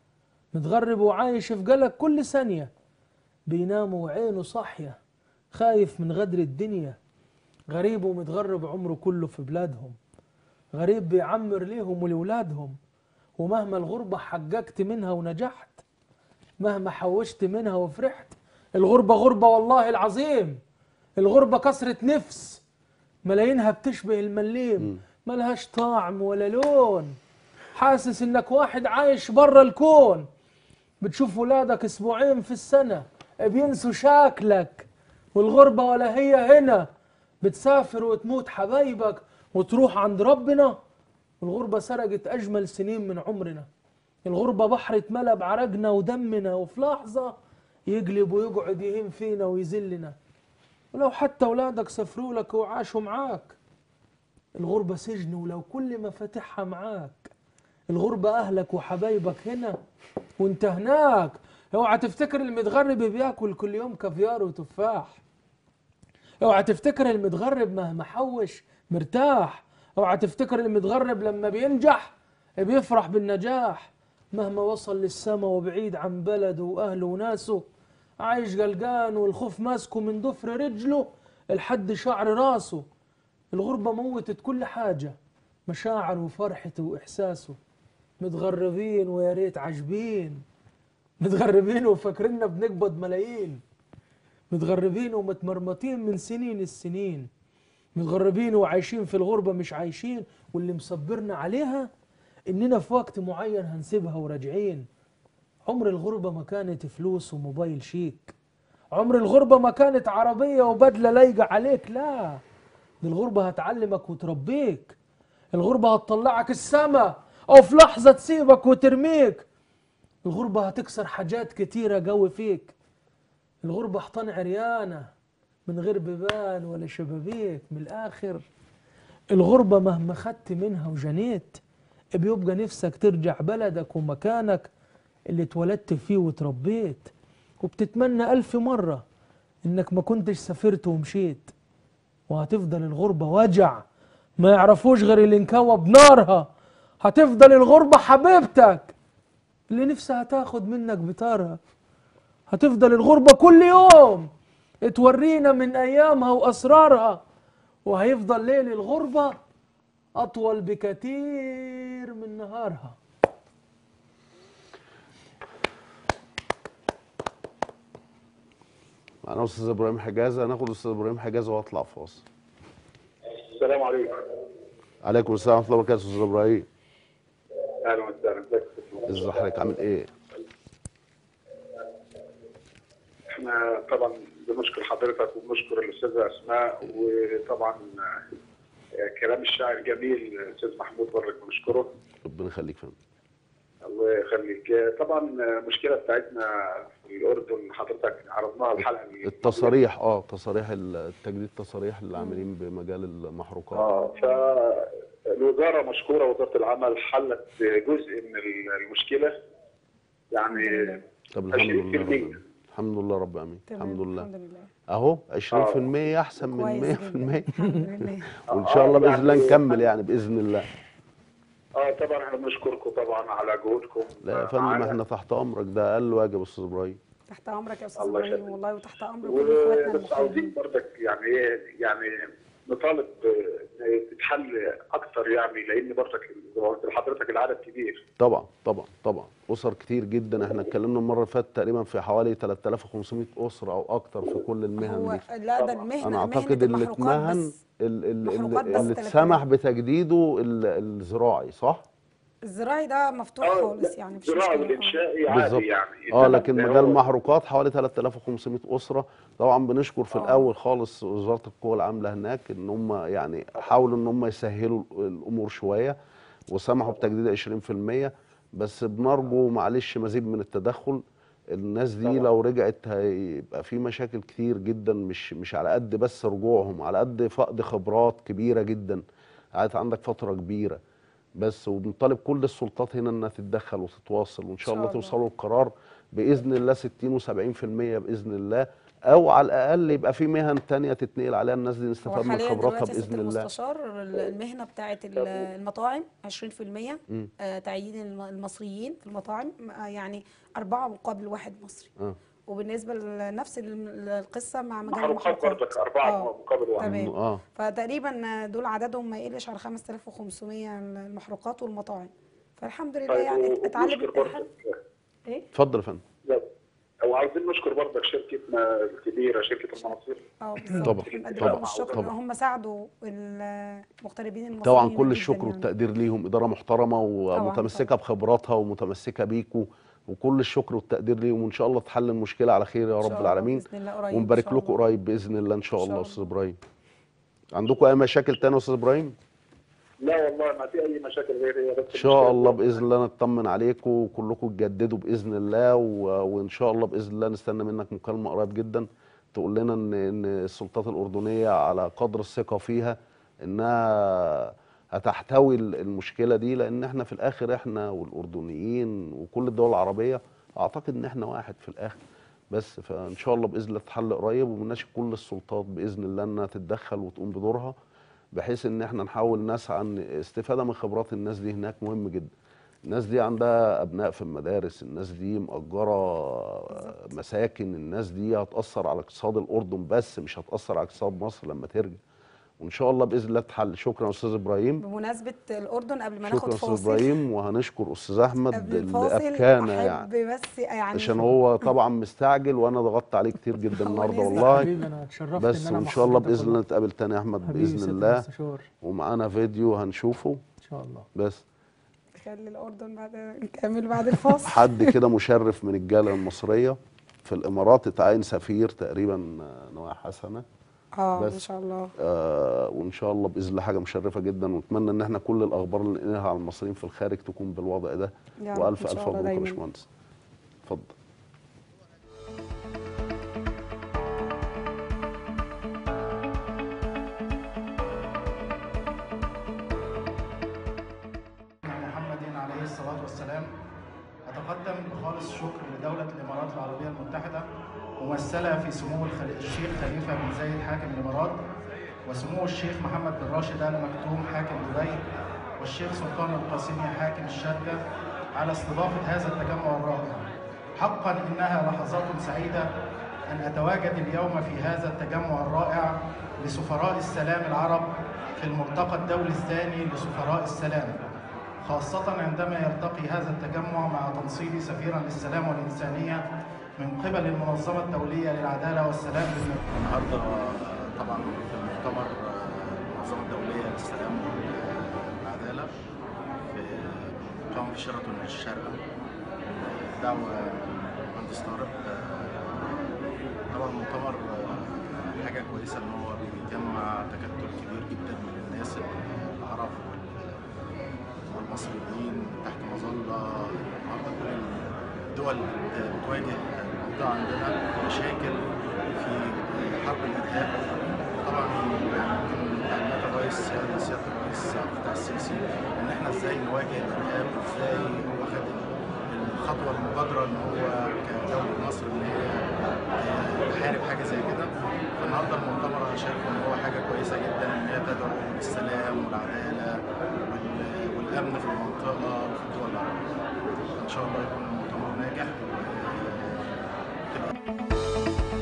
متغرب وعايش في قلق كل ثانية بينام وعينه صاحية خايف من غدر الدنيا غريب ومتغرب عمره كله في بلادهم غريب بيعمر ليهم ولولادهم ومهما الغربة حققت منها ونجحت مهما حوشت منها وفرحت الغربة غربة والله العظيم الغربة كسرة نفس ملايينها بتشبه المليم ملهاش طعم ولا لون حاسس انك واحد عايش برا الكون بتشوف ولادك اسبوعين في السنة بينسوا شكلك والغربة ولا هي هنا بتسافر وتموت حبايبك وتروح عند ربنا الغربة سرقت أجمل سنين من عمرنا الغربة بحر اتملى بعرقنا ودمنا وفي لحظة يقلب ويقعد يهين فينا ويذلنا ولو حتى أولادك سافروا لك وعاشوا معاك الغربة سجن ولو كل مفاتيحها معاك الغربة أهلك وحبايبك هنا وانت هناك اوعى تفتكر المتغرب بياكل كل يوم كافيار وتفاح اوعى تفتكر المتغرب مهما حوش مرتاح اوعى تفتكر المتغرب لما بينجح بيفرح بالنجاح مهما وصل للسما وبعيد عن بلده واهله وناسه عايش قلقان والخوف ماسكه من ضفر رجله لحد شعر راسه الغربة موتت كل حاجة مشاعر وفرحته وإحساسه متغربين ويا ريت عاجبين متغربين وفاكريننا بنقبض ملايين متغربين ومتمرمطين من سنين السنين متغربين وعايشين في الغربة مش عايشين واللي مصبرنا عليها إننا في وقت معين هنسيبها وراجعين عمر الغربة ما كانت فلوس وموبايل شيك عمر الغربة ما كانت عربية وبدلة لايقة عليك لا دي الغربة هتعلمك وتربيك الغربة هتطلعك السما أو في لحظة تسيبك وترميك الغربة هتكسر حاجات كتيرة قوي فيك الغربة حيطان عريانة من غير بيبان ولا شبابيك من الآخر الغربة مهما خدت منها وجنيت بيبقى نفسك ترجع بلدك ومكانك اللي اتولدت فيه وتربيت وبتتمنى ألف مرة إنك ما كنتش سافرت ومشيت وهتفضل الغربة وجع ما يعرفوش غير اللي انكوى بنارها هتفضل الغربة حبيبتك اللي نفسها تاخد منك بطارها هتفضل الغربة كل يوم تورينا من أيامها وأسرارها وهيفضل ليل الغربة أطول بكثير من نهارها معنا استاذ ابراهيم حجازه ناخد استاذ ابراهيم حجازه واطلع فاصل السلام عليكم عليكم السلام ورحمه الله وبركاته استاذ ابراهيم اهلا وسهلا ازيك يا أستاذ ازي حضرتك عامل ايه احنا طبعا بنشكر حضرتك وبنشكر الاستاذه اسماء وطبعا آه، كلام الشاعر جميل الاستاذ محمود برك بنشكره ربنا يخليك فندم الله يخليك آه، طبعا آه، المشكله بتاعتنا في الاردن حضرتك عرضناها الحلقه اللي- التصاريح اه تصاريح التجديد التصاريح اللي عاملين بمجال المحروقات اه فالوزاره مشكوره وزاره العمل حلت جزء من المشكله يعني طب الحمد لله رب 20%. العالمين. الحمد لله رب العالمين تمام الحمد لله الحمد لله اهو 20% احسن من كويس 100% جدا الحمد لله وان شاء الله آه، باذن الله يعني- نكمل يعني باذن الله اه طبعا احنا بنشكركم طبعا على جهودكم لا يا فندم معانا. احنا تحت امرك ده اقل واجب يا استاذ ابراهيم تحت امرك يا استاذ الله ابراهيم يخليك. والله وتحت امر كل اخواتنا بس عاوزين المحترمين برضك يعني ايه يعني نطالب إن تتحل اكثر يعني لان برضك زي ما قلت لحضرتك العدد كبير طبعا طبعا طبعا اسر كتير جدا احنا اتكلمنا المره اللي فاتت تقريبا في حوالي 3500 اسره او اكتر في كل المهن هو دي لا ده المهنه انا مهنة اعتقد اللي المحروقات اتمهن بس ال- ال- محروقات ال- بس اللي 3000. اتسمح بتجديده ال- الزراعي صح؟ الزراعي ده مفتوح آه، خالص يعني مفيش الزراعي مشكله آه. والانشائي بالظبط. عادي يعني اه إنما لكن اللي مجال هو- المحروقات حوالي 3500 اسره طبعا بنشكر في آه. الاول خالص وزاره القوى العامله هناك ان هم يعني حاولوا ان هم يسهلوا الامور شويه وسمحوا بتجديد 20% بس بنرجو معلش مزيد من التدخل الناس دي طبعا. لو رجعت هيبقى في مشاكل كتير جدا مش مش على قد بس رجوعهم على قد فقد خبرات كبيره جدا قعدت عندك فتره كبيره بس وبنطالب كل السلطات هنا انها تتدخل وتتواصل وان شاء شاء الله الله. توصلوا لقرار باذن الله 60 و70% باذن الله او على الاقل يبقى في مهن تانية تتنقل عليها الناس دي هو نستفاد من حاليا خبراتها دلوقتي يا سياده باذن الله المستشار ال- المهنه بتاعه ال- المطاعم 20% مم. آه، تعيين الم- المصريين في المطاعم آه، يعني أربعة مقابل واحد مصري اه وبالنسبة لنفس ال- القصة مع مجال محروقات المحروقات برضك اربعه آه. مقابل واحد تمام. اه فتقريبا دول عددهم ما يقلش على 5500 المحروقات والمطاعم فالحمد لله طيب يعني ونشكر اتعلم برضك ايه اتفضل يا فندم لا. وعاوزين نشكر برضك شركتنا الكبيره شركه المناصير اه بالظبط طبعا، بنقدم طبعا، لهم الشكر ان طبعا. هم ساعدوا المغتربين المصريين طبعا كل جداً الشكر يعني. والتقدير ليهم اداره محترمه ومتمسكه بخبراتها ومتمسكه بيكوا وكل الشكر والتقدير ليهم وان شاء الله تحل المشكله على خير يا إن شاء رب الله العالمين بإذن الله قريب إن ونبارك شاء لكم الله. قريب باذن الله ان شاء إن الله شاء يا استاذ الله. ابراهيم عندكم اي مشاكل تانية يا استاذ ابراهيم لا والله ما في اي مشاكل غير هي بس ان شاء المشكلة الله دي. باذن الله نطمن عليكم وكلكم تجددوا باذن الله و... وان شاء الله باذن الله نستنى منك مكالمه قريب جدا تقول لنا ان ان السلطات الاردنيه على قدر الثقه فيها انها هتحتوي ال- المشكله دي لان احنا في الاخر احنا والاردنيين وكل الدول العربيه اعتقد ان احنا واحد في الاخر بس فان شاء الله باذن الله تتحل قريب وبنناشد كل السلطات باذن الله انها تتدخل وتقوم بدورها بحيث ان احنا نحاول نسعى ان استفاده من خبرات الناس دي هناك مهم جدا الناس دي عندها ابناء في المدارس الناس دي مأجره مساكن الناس دي هتأثر على اقتصاد الاردن بس مش هتأثر على اقتصاد مصر لما ترجع وان شاء الله باذن الله تتحل شكرا يا استاذ ابراهيم بمناسبة الأردن قبل ما شكرا ناخد يا استاذ فاصل ابراهيم وهنشكر استاذ احمد قبل اللي الفاصل ابكانا يعني أحب بس يعني عشان هو طبعا مستعجل وانا ضغطت عليه كتير جدا هو النهارده نزل. والله حبيبي انا اتشرفت بس ان انا وان مع شاء الله حضرتك باذن الله والله. نتقابل تاني يا احمد حبيبي باذن سيادة الله المستشار ومعانا فيديو هنشوفه ان شاء الله بس خلي الأردن بعد نكمل بعد الفاصل حد كده مشرف من الجاليه المصريه في الامارات اتعين سفير تقريبا آه، نوايا حسنه اه بس. إن شاء الله آه وان شاء الله باذن الله حاجه مشرفه جدا ونتمنى ان احنا كل الاخبار اللي ننقلها على المصريين في الخارج تكون بالوضع ده يا رب والف إن شاء الف الله مبروك يا دايماً. باشمهندس اتفضل محمد عليه الصلاة والسلام أتقدم بخالص الشكر لدولة الإمارات العربية المتحدة ممثلة في سمو الخل- الشيخ خليفة بن زايد حاكم الإمارات وسمو الشيخ محمد بن راشد آل مكتوم حاكم دبي والشيخ سلطان القاسمي حاكم الشارقة على استضافة هذا التجمع الرائع حقا إنها لحظات سعيدة أن أتواجد اليوم في هذا التجمع الرائع لسفراء السلام العرب في الملتقى الدولي الثاني لسفراء السلام خاصة عندما يلتقي هذا التجمع مع تنصيب سفيرا للسلام والإنسانية من قبل المنظمة الدولية للعدالة والسلام بالمركز. النهارده طبعا في المؤتمر المنظمه الدوليه للسلام والعداله في قام في شيراتون الشارقه دعوه المهندس طارق طبعا المؤتمر حاجه كويسه ان هو بيجمع تكتل كبير جدا من الناس العرب وال- والمصريين تحت مظله النهارده كل الدول بتواجه المنطقه عندنا مشاكل في حرب الارهاب طبعا يمكن تعليمات الرئيس سياده سيادة الرئيس عبد الفتاح السيسي ان احنا ازاي نواجه الارهاب وازاي هو خد الخطوه المبادره ان هو كدوله مصر ان هي آه، تحارب حاجه زي كده فالنهارده المؤتمر انا شايف ان هو حاجه كويسه جدا ان هي تدعو للسلام والعداله وال- والامن في المنطقه وفي الدول العربيه ان شاء الله يكون المؤتمر ناجح وتبقى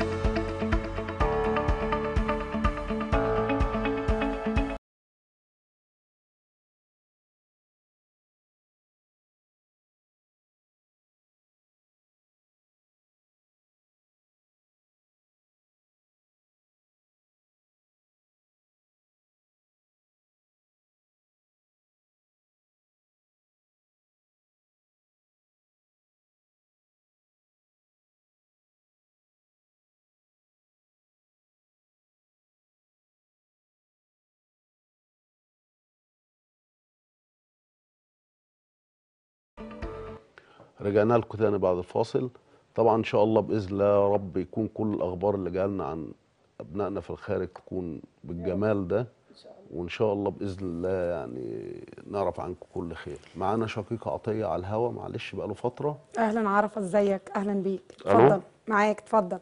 رجعنا لكم تاني بعد الفاصل طبعا ان شاء الله باذن الله يا رب يكون كل الاخبار اللي جالنا عن ابنائنا في الخارج تكون بالجمال ده وان شاء الله باذن الله يعني نعرف عنكم كل خير معانا شقيقه عطيه على الهوا معلش بقى له فتره اهلا عرفه ازيك اهلا بيك ألو؟ اتفضل معاك اتفضل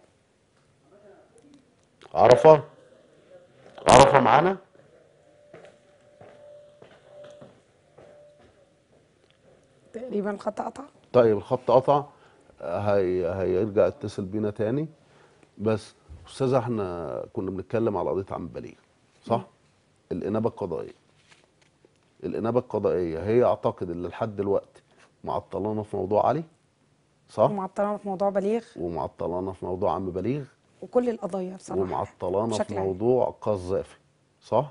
عرفه عرفه معانا تقريبا الخط قطع طيب الخط قطع هي هيرجع يتصل بينا تاني بس استاذه احنا كنا بنتكلم على قضيه عم بليغ صح الانابه القضائيه الانابه القضائيه هي اعتقد اللي لحد دلوقتي معطلانا في موضوع علي صح ومعطلانا في موضوع بليغ ومعطلانا في موضوع عم بليغ وكل القضايا بصراحه ومعطلانا في بشكل عام. موضوع قذافي صح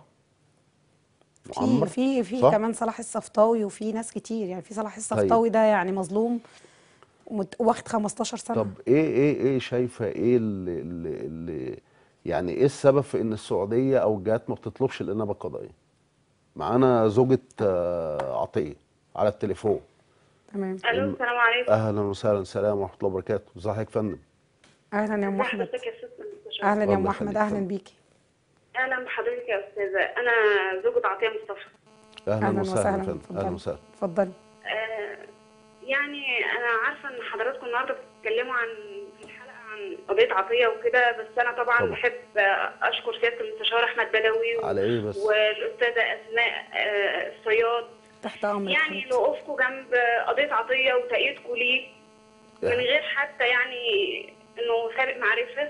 في معمر؟ في في صح؟ كمان صلاح الصفطاوي وفي ناس كتير يعني في صلاح الصفطاوي ده يعني مظلوم ومت- واخد 15 سنه طب ايه ايه ايه شايفه ايه اللي, اللي, اللي يعني ايه السبب في ان السعوديه او الجهات ما بتطلبش الانابه القضائيه؟ معانا زوجة آه، عطيه على التليفون تمام الو السلام عليكم اهلا وسهلا سلام ورحمه الله وبركاته ازي حضرتك يا فندم اهلا يا ام ازي احمد حضرتك يا ست المستشار اهلا يا الله ام احمد يخليك اهلا فندم. بيكي اهلا بحضرتك يا استاذه انا زوجة عطيه مصطفى اهلا, اهلا وسهلا وسهلا يا فندم اهلا اتفضلي وسهلا اتفضلي آه يعني انا عارفه ان حضراتكم النهارده بتتكلموا عن في الحلقه عن قضيه عطيه وكده بس انا طبعا طبعا. بحب آه، اشكر سياده المستشار احمد بدوي و- على ايه بس؟ والاستاذه اسماء آه، الصياد تحت امرك يعني حبيبتي. لوقوفكم جنب قضيه عطيه وتأييدكم ليه من غير حتى يعني انه سابق معرفه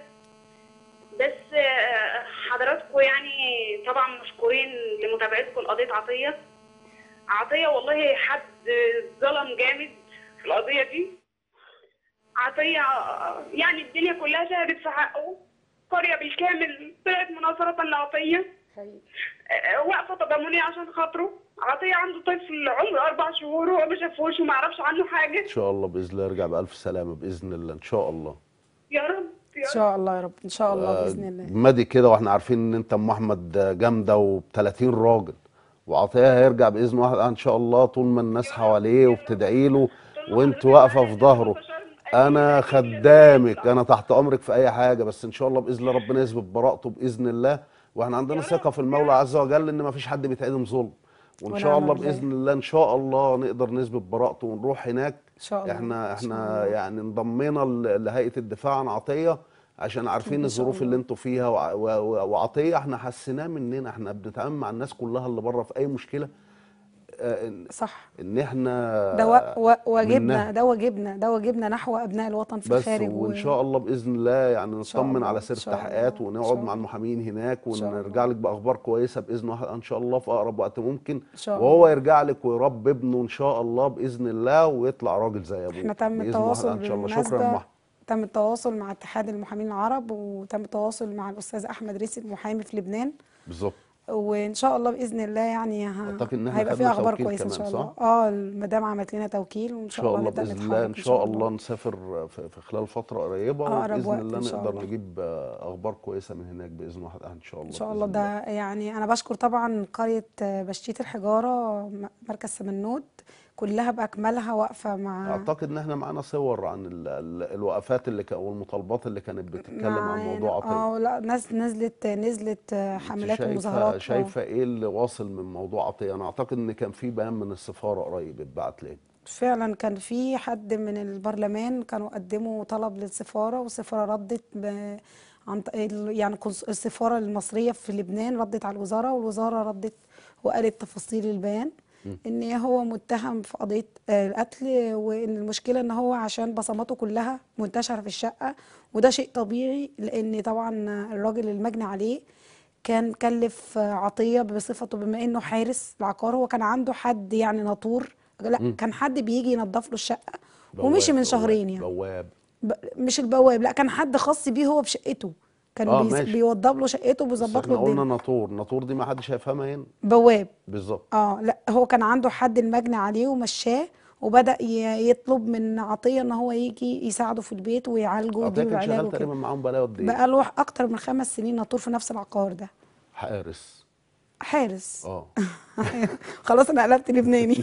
بس آه، حضراتكم يعني طبعا مشكورين لمتابعتكم لقضيه عطيه عطيه والله حد ظلم جامد في القضيه دي عطيه آه، يعني الدنيا كلها شهدت في حقه قريه بالكامل طلعت مناصره لعطيه آه، واقفه تضامنيه عشان خاطره عطيه عنده طفل عمره اربع شهور وهو ما شافوش وما يعرفش عنه حاجه ان شاء الله باذن الله يرجع بالف سلامه باذن الله ان شاء الله يا رب يا ان رب شاء الله يا رب ان شاء الله باذن الله مادي كده واحنا عارفين ان انت ام احمد جامده وب 30 راجل وعطيه هيرجع باذن واحد ان شاء الله طول ما الناس حواليه وبتدعي له وانت واقفه في ظهره انا خدامك انا تحت امرك في اي حاجه بس ان شاء الله باذن الله ربنا يثبت براءته باذن الله واحنا عندنا ثقه في المولى عز وجل ان ما فيش حد بيتعدم ظلم وان شاء ونعم الله بالله. باذن الله ان شاء الله نقدر نثبت براءته ونروح هناك ان شاء الله احنا إن شاء احنا الله. يعني انضمينا ل- لهيئه الدفاع عن عطيه عشان عارفين إن شاء الظروف الله. اللي انتوا فيها وع- و- و- وعطيه احنا حسيناه مننا احنا بنتعامل مع الناس كلها اللي بره في اي مشكله آه، ان- صح ان احنا ده و- و- واجبنا منها. ده واجبنا ده واجبنا نحو ابناء الوطن في بس الخارج وان شاء الله باذن الله يعني شاء نطمن الله، على إن سير شاء التحقيقات الله، إن ونقعد شاء مع الله. المحامين هناك إن شاء ونرجع الله. لك باخبار كويسه باذن الله ان شاء الله في اقرب وقت ممكن شاء وهو الله. يرجع لك ويربي ابنه ان شاء الله باذن الله ويطلع راجل زي ابوه احنا تم بإذن التواصل واحد ان شاء الله شكرا يا بالمناسبة محمد تم التواصل مع اتحاد المحامين العرب وتم التواصل مع الاستاذ احمد ريسي المحامي في لبنان بالظبط وان شاء الله باذن الله يعني ه- أعتقد إن إحنا هيبقى في خدنا اخبار توكيل كويسه ان كمان، شاء صح؟ الله اه المدام عملت لنا توكيل وان ان شاء شاء الله الله نبدا باذن نتحرك الله ان شاء الله نسافر في في خلال فتره قريبه أقرب وباذن وقت الله إن شاء نقدر الله. نجيب آه، اخبار كويسه من هناك باذن واحد ان شاء الله ان شاء بإذن الله ده يعني انا بشكر طبعا قريه بشتيت الحجاره م- مركز سمنود كلها باكملها واقفه مع اعتقد ان احنا معانا صور عن ال- ال- الوقفات اللي كان والمطالبات اللي كانت بتتكلم عن معانا. موضوع عطيه اه لا ناس نزلت نزلت آه، انت حملات شايفه ومظاهرات آه. شايفه ايه اللي واصل من موضوع عطيه انا اعتقد ان كان في بيان من السفاره قريب اتبعت ليه فعلا كان في حد من البرلمان كانوا قدموا طلب للسفارة والسفارة ردت ب... عن ط- ال- يعني كونس- السفارة المصرية في لبنان ردت على الوزارة والوزارة ردت وقالت تفاصيل البيان ان هو متهم في قضية آه، القتل وان المشكلة ان هو عشان بصماته كلها منتشرة في الشقة وده شيء طبيعي لان طبعا الراجل المجني عليه كان كلف عطية بصفته بما انه حارس العقار هو كان عنده حد يعني ناطور لا كان حد بيجي ينظف له الشقة ومشي بواب- من شهرين يعني بواب ب- مش البواب لا كان حد خاص بيه هو بشقته كان آه، بيز- ماشي. بيوضب له شقته بس وبيظبط احنا له قلنا الدنيا ناطور ناطور دي ما حدش هيفهمها هنا بواب بالظبط اه لا هو كان عنده حد المجني عليه ومشاه وبدأ ي- يطلب من عطية ان هو يجي يساعده في البيت ويعالجه عطيه ويديله كان العلاج شغال تقريبا وكده معاهم بقاله قد ايه بقى له اكتر من خمس سنين ناطور في نفس العقار ده حارس حارس اه خلاص انا قلبت لبناني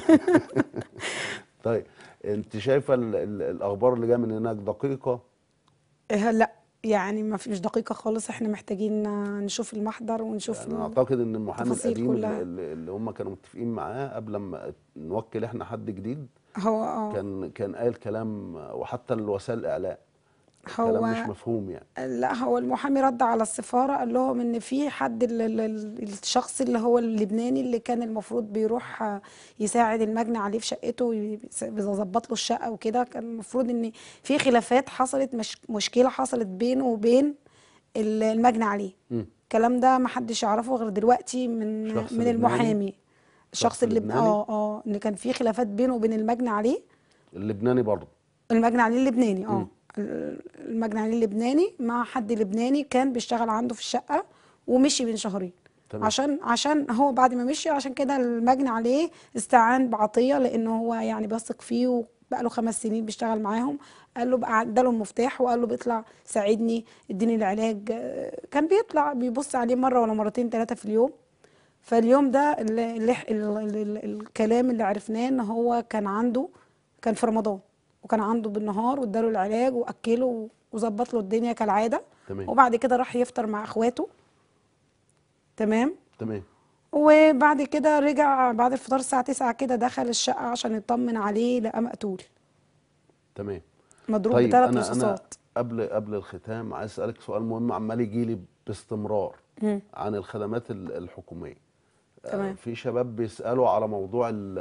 طيب انت شايفه ال ال الاخبار اللي جايه من هناك دقيقه إيه لا يعني ما في مش دقيقة خالص احنا محتاجين نشوف المحضر ونشوف يعني ال- اعتقد ان المحامي التفاصيل القديم كلها. اللي, اللي هم كانوا متفقين معاه قبل ما نوكل احنا حد جديد هو اه كان كان قال كلام وحتى الوسائل الاعلام هو كلام مش مفهوم يعني لا هو المحامي رد على السفارة قال لهم ان في حد ال- ال- ال- الشخص اللي هو اللبناني اللي كان المفروض بيروح آه، يساعد المجني عليه في شقته ويس- بيظبط له الشقة وكده كان المفروض ان في خلافات حصلت مش مشكلة حصلت بينه وبين ال- المجني عليه مم. الكلام ده ما حدش يعرفه غير دلوقتي من شخص من لبناني؟ المحامي الشخص شخص اللي لبناني؟ اه اه ان كان في خلافات بينه وبين المجني عليه اللبناني برضه المجني عليه اللبناني اه مم. ال- المجني عليه اللبناني مع حد لبناني كان بيشتغل عنده في الشقة ومشي من شهرين تمام. عشان عشان هو بعد ما مشي عشان كده المجني عليه استعان بعطية لأنه هو يعني بيثق فيه وبقى له خمس سنين بيشتغل معاهم قال له بقى اداله المفتاح وقال له بيطلع ساعدني اديني العلاج آه، كان بيطلع بيبص عليه مرة ولا مرتين ثلاثة في اليوم فاليوم ده اللي اللي ال- ال- ال- الكلام اللي عرفناه ان هو كان عنده كان في رمضان وكان عنده بالنهار واداله العلاج واكله وظبط له الدنيا كالعاده تمام. وبعد كده راح يفطر مع اخواته تمام تمام وبعد كده رجع بعد الفطار الساعه 9 كده دخل الشقه عشان يطمن عليه لقى مقتول تمام مضروب طيب بثلاث انا انا رصاصات قبل قبل الختام عايز اسالك سؤال مهم عمال يجي لي باستمرار مم. عن الخدمات ال- الحكوميه آه، تمام. في شباب بيسالوا على موضوع ال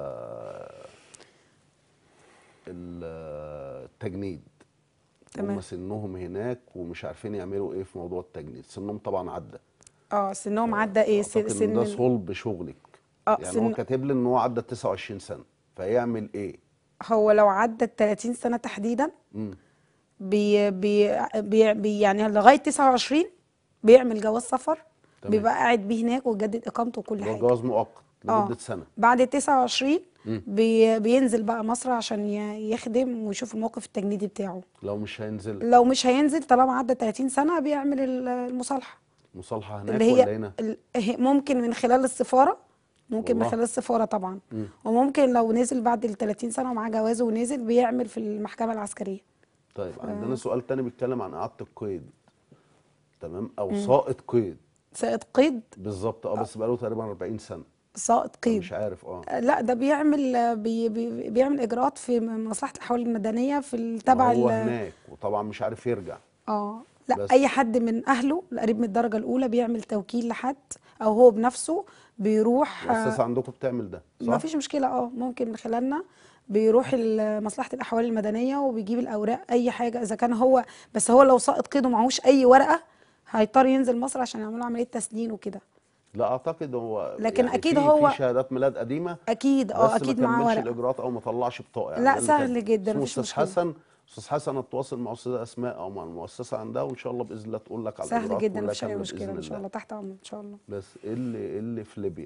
ال- التجنيد تمام. هم سنهم هناك ومش عارفين يعملوا ايه في موضوع التجنيد سنهم طبعا عدى اه سنهم عدى ايه سن, اعتقد ان ده سن صلب شغلك آه، يعني سن- هو كاتب لي ان هو عدى 29 سنه فيعمل ايه هو لو عدى ال 30 سنه تحديدا مم. بي بي بي بي يعني لغايه 29 بيعمل جواز سفر تمام. بيبقى قاعد بيه هناك ويجدد اقامته وكل اللي هو حاجه جواز مؤقت اه لمده سنه بعد 29 مم. بي بينزل بقى مصر عشان ي- يخدم ويشوف الموقف التجنيدي بتاعه لو مش هينزل لو مش هينزل طالما عدى 30 سنه بيعمل ال- المصالحه مصالحه هناك اللي ولا هي هنا ال- هي- ممكن من خلال السفاره ممكن من والله. خلال السفاره طبعا مم. وممكن لو نزل بعد ال 30 سنه ومعاه جوازه ونزل بيعمل في المحكمه العسكريه طيب عندنا سؤال تاني بيتكلم عن اعاده القيد تمام او سائط قيد سائد قيد بالظبط اه بس بقاله تقريبا 40 سنه سائد قيد مش عارف اه لا ده بيعمل بي بي بيعمل اجراءات في مصلحه الاحوال المدنيه في ال- تبع هو ال- هناك وطبعا مش عارف يرجع اه لا بس. اي حد من اهله القريب من الدرجه الاولى بيعمل توكيل لحد او هو بنفسه بيروح المؤسسه عندكم بتعمل ده ما صح فيش مشكله اه ممكن من خلالنا بيروح ال- مصلحه الاحوال المدنيه وبيجيب الاوراق اي حاجه اذا كان هو بس هو لو ساقط قيده معهوش اي ورقه هيضطر ينزل مصر عشان يعملوا عمليه تسنين وكده لا اعتقد هو لكن يعني أكيد في هو- في شهادات ميلاد قديمه اكيد اه بس اكيد ما معاه كملش ورقه الاجراءات او ما طلعش بطاقه يعني لا، ده اللي سهل كان. جدا، اسمه مفيش استاذ مشكلة. حسن استاذ حسن اتواصل مع استاذه اسماء او مع المؤسسه عندها وان شاء الله باذن الله تقول لك على سهل الاجراءات جدا كلها مفيش اي كاملة مشكله بإذن ان شاء الله تحت امر ان شاء الله بس ايه اللي ايه اللي في ليبيا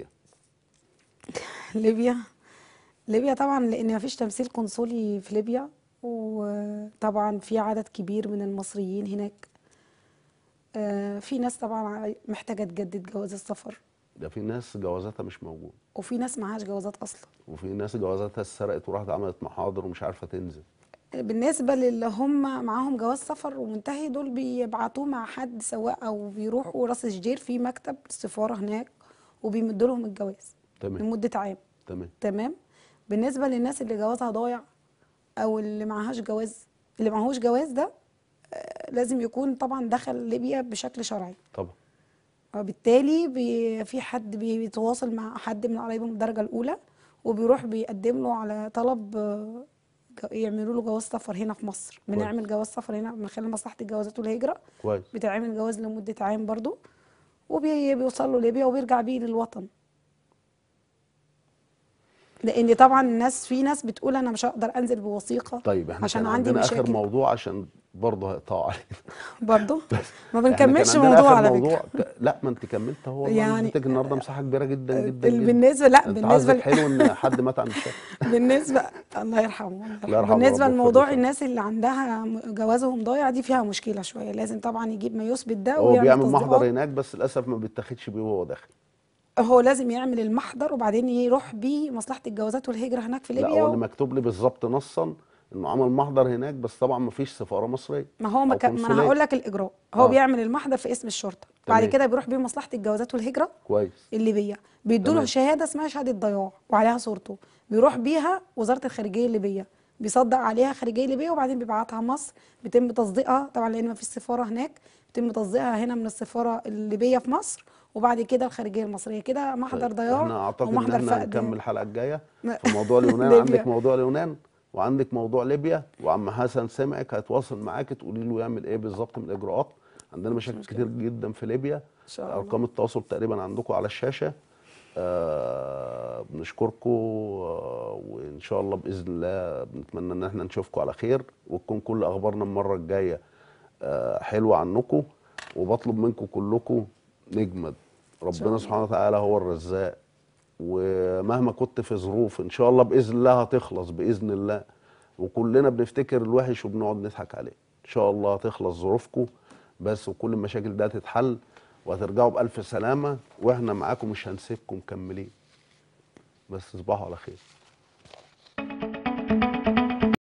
ليبيا ليبيا طبعا لان مفيش تمثيل قنصلي في ليبيا وطبعا في عدد كبير من المصريين هناك آه، في ناس طبعا محتاجه تجدد جواز السفر ده في ناس جوازاتها مش موجوده وفي ناس معهاش جوازات اصلا وفي ناس جوازاتها اتسرقت وراحت عملت محاضر ومش عارفه تنزل بالنسبه للي هم معاهم جواز سفر ومنتهي دول بيبعتوه مع حد سواق او بيروحوا راس الجير في مكتب السفاره هناك وبيمدوا لهم الجواز تمام لمده عام تمام تمام بالنسبه للناس اللي جوازها ضايع او اللي معهاش جواز اللي معهوش جواز ده آه، لازم يكون طبعا دخل ليبيا بشكل شرعي طبعا وبالتالي بي في حد بيتواصل مع حد من قرايبه من الدرجه الاولى وبيروح بيقدم له على طلب آه، ج- يعملوا له جواز سفر هنا في مصر كويس. بنعمل جواز سفر هنا من خلال مصلحه الجوازات والهجره كويس بتعمل جواز لمده عام برضو وبيوصل له ليبيا وبيرجع بيه للوطن لان طبعا الناس في ناس بتقول انا مش هقدر انزل بوثيقه طيب احنا عشان كان عندي عندنا اخر مشاكل موضوع عشان برضه هيقطعوا علينا برضو ما إحنا بنكملش كان عندنا موضوع آخر على موضوع فكره ك- لا ما انت كملت هو والله يعني- اديتك النهارده مساحه كبيره جدا جدا جدا بالنسبه لا انت بالنسبه عايزك ل- حلو ان حد مات عن الشك بالنسبه الله يرحمه الله الله يرحمه يرحمه بالنسبه ربنا لموضوع يغفر له. الناس اللي عندها م- جوازهم ضايع دي فيها مشكله شويه لازم طبعا يجيب ما يثبت ده هو ويعمل بيعمل محضر تصديقات هناك بس للاسف ما بيتاخدش بيه وهو داخل هو لازم يعمل المحضر وبعدين يروح بيه مصلحه الجوازات والهجره هناك في لا ليبيا هو و- اللي مكتوب لي بالظبط نصا انه عمل محضر هناك بس طبعا ما فيش سفاره مصريه ما هو ما, أو كان- ما انا قنصلية. هقول لك الاجراء هو آه. بيعمل المحضر في اسم الشرطه بعد تمام. كده بيروح بيه مصلحه الجوازات والهجره كويس الليبيه بيدوا له تمام. شهاده اسمها شهاده ضياع وعليها صورته بيروح بيها وزاره الخارجيه الليبيه بيصدق عليها خارجيه ليبيه وبعدين بيبعتها مصر بيتم تصديقها طبعا لان ما فيش سفاره هناك بيتم تصديقها هنا من السفاره الليبيه في مصر وبعد كده الخارجيه المصريه كده محضر طيب، ضياع احنا اعتقد ان ومحضر احنا فقد هنكمل الحلقه الجايه ما- في موضوع اليونان ليبيا. عندك موضوع اليونان وعندك موضوع ليبيا وعم حسن سمعك هيتواصل معاك تقولي له يعمل ايه بالظبط من الاجراءات عندنا مشاكل مشكلة. كتير جدا في ليبيا ان شاء الله ارقام التواصل تقريبا عندكم على الشاشه آه بنشكركم آه وان شاء الله باذن الله بنتمنى ان احنا نشوفكم على خير وتكون كل اخبارنا المره الجايه آه حلوه عنكم وبطلب منكم كلكم نجمد ربنا سبحانه وتعالى هو الرزاق ومهما كنت في ظروف ان شاء الله باذن الله هتخلص باذن الله وكلنا بنفتكر الوحش وبنقعد نضحك عليه ان شاء الله هتخلص ظروفكم بس وكل المشاكل دي هتتحل وهترجعوا بالف سلامه واحنا معاكم مش هنسيبكم مكملين بس تصبحوا على خير